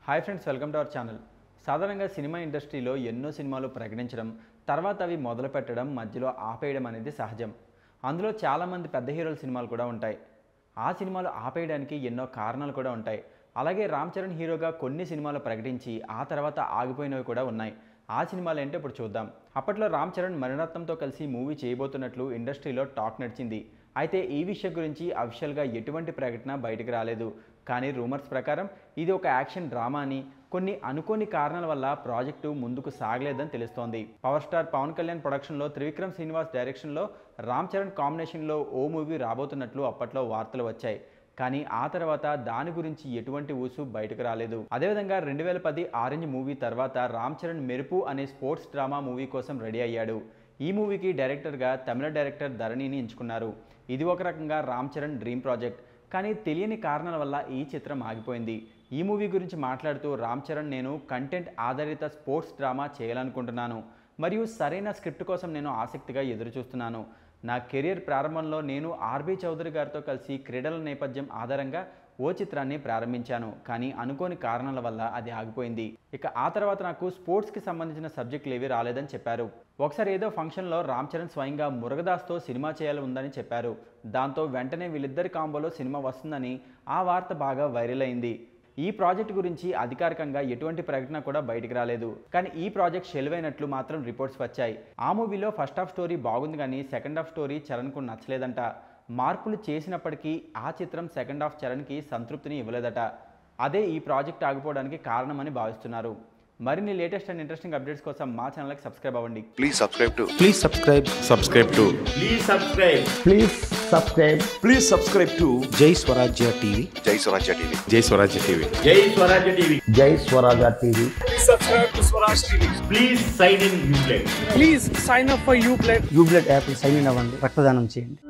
Hi friends welcome to our channel సాధారణంగా cinema ఇండస్ట్రీలో ఎన్నో సినిమాలు ప్రకటించడం తర్వాత అవి మొదలు పెట్టడం మధ్యలో ఆపేయడం అనేది సహజం అందులో చాలామంది పెద్ద హీరోల సినిమాలు కూడా ఉంటాయి ఆ సినిమాలు ఆపేయడానికి ఎన్నో కారణాలు కూడా ఉంటాయి అలాగే రామ్ చరణ్ హీరోగా కొన్ని సినిమాలు ప్రకటించి ఆ తర్వాత ఆగిపోయినవి కూడా ఉన్నాయి ఆ సినిమాలు ఏంటో ఇప్పుడు చూద్దాం అప్పట్లో రామ్ చరణ్ మరణరత్నంతో కలిసి మూవీ చేయబోతున్నట్లు ఇండస్ట్రీలో టాక్ నడిచింది అయితే ఈ విషయం గురించి అఫిషియల్గా ఎటువంటి ప్రకటన బయటకు రాలేదు కానీ రూమర్స్ ప్రకారం ఇది ఒక యాక్షన్ డ్రామా అని కొన్ని అనుకోని కారణాల వల్ల ప్రాజెక్టు ముందుకు సాగలేదని తెలుస్తోంది పవర్ స్టార్ పవన్ కళ్యాణ్ ప్రొడక్షన్లో త్రివిక్రమ్ శ్రీనివాస్ డైరెక్షన్లో రామ్ చరణ్ కాంబినేషన్లో ఓ మూవీ రాబోతున్నట్లు అప్పట్లో వార్తలు వచ్చాయి కానీ ఆ తర్వాత దాని గురించి ఎటువంటి ఊసు బయటకు రాలేదు అదేవిధంగా రెండు వేల పది ఆరెంజ్ మూవీ తర్వాత రామ్ చరణ్ మెరుపు అనే స్పోర్ట్స్ డ్రామా మూవీ కోసం రెడీ అయ్యాడు ఈ మూవీకి డైరెక్టర్గా తమిళ డైరెక్టర్ ధరణిని ఎంచుకున్నారు ఇది ఒక రకంగా రామ్ చరణ్ డ్రీమ్ ప్రాజెక్ట్ కానీ తెలియని కారణాల వల్ల ఈ చిత్రం ఆగిపోయింది ఈ మూవీ గురించి మాట్లాడుతూ రామ్ చరణ్ నేను కంటెంట్ ఆధారిత స్పోర్ట్స్ డ్రామా చేయాలనుకుంటున్నాను మరియు సరైన స్క్రిప్ట్ కోసం నేను ఆసక్తిగా ఎదురు చూస్తున్నాను నా కెరియర్ ప్రారంభంలో నేను ఆర్బీ చౌదరి గారితో కలిసి క్రీడల నేపథ్యం ఆధారంగా ఓ చిత్రాన్ని ప్రారంభించాను కానీ అనుకోని కారణాల వల్ల అది ఆగిపోయింది ఇక ఆ తర్వాత నాకు స్పోర్ట్స్కి సంబంధించిన సబ్జెక్టులు ఏవి రాలేదని చెప్పారు ఒకసారి ఏదో ఫంక్షన్లో రామ్ చరణ్ స్వయంగా మురుగదాస్తో సినిమా చేయాలి ఉందని చెప్పారు దాంతో వెంటనే వీళ్ళిద్దరి కాంబోలో సినిమా వస్తుందని ఆ వార్త బాగా వైరల్ అయింది ఈ ప్రాజెక్ట్ గురించి అధికారికంగా ఎటువంటి ప్రకటన కూడా బయటికి రాలేదు కానీ ఈ ప్రాజెక్ట్ షెల్వ్ అయినట్లు మాత్రం రిపోర్ట్స్ వచ్చాయి ఆ మూవీలో ఫస్ట్ హాఫ్ స్టోరీ బాగుంది కానీ సెకండ్ హాఫ్ స్టోరీ చరణ్కు నచ్చలేదంట మార్పులు చేసినప్పటికీ ఆ చిత్రం సెకండ్ హాఫ్ చరణ్కి సంతృప్తిని ఇవ్వలేదట అదే ఈ ప్రాజెక్ట్ ఆగిపోవడానికి కారణమని భావిస్తున్నారు మరిన్ని లేటెస్ట్ అండ్ ఇంట్రెస్టింగ్ అప్డేట్స్ కోసం మా ఛానల్కి సబ్స్క్రైబ్ అవ్వండి Please subscribe to Please subscribe. subscribe to Please subscribe. Please subscribe. please subscribe to Jai Swarajya TV. Jai Swarajya TV. Jai Swarajya TV. Jai Swarajya TV. Jai Swarajya TV. Please sign in Uplay. Please sign up for Uplay యూబ్లెట్ app sign in అవ్వండి రక్తదానం చేయండి